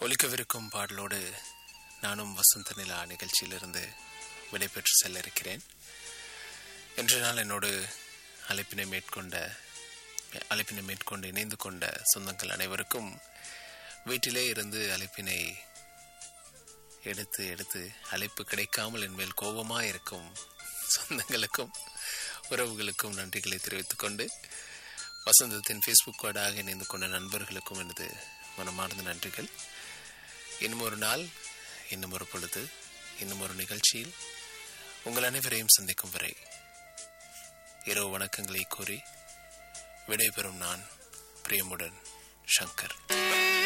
ஒலிக்கவிருக்கும் பாடலோடு நானும் வசந்த நிலா நிகழ்ச்சியிலிருந்து விடைபெற்று செல்ல இருக்கிறேன் இன்று நாள் என்னோடு அழைப்பினை மேற்கொண்ட அழைப்பினை மேற்கொண்டு இணைந்து கொண்ட சொந்தங்கள் அனைவருக்கும் வீட்டிலே இருந்து அழைப்பினை எடுத்து எடுத்து அழைப்பு கிடைக்காமல் என் மேல் கோபமாக இருக்கும் சொந்தங்களுக்கும் உறவுகளுக்கும் நன்றிகளை தெரிவித்துக் கொண்டு வசந்தத்தின் ஃபேஸ்புக் வாடாக இணைந்து கொண்ட நண்பர்களுக்கும் எனது மனமார்ந்த நன்றிகள் இன்னும் ஒரு நாள் இன்னும் ஒரு பொழுது இன்னும் ஒரு நிகழ்ச்சியில் உங்கள் அனைவரையும் சந்திக்கும் வரை இரவு வணக்கங்களை கூறி விடைபெறும் நான் பிரியமுடன் சங்கர்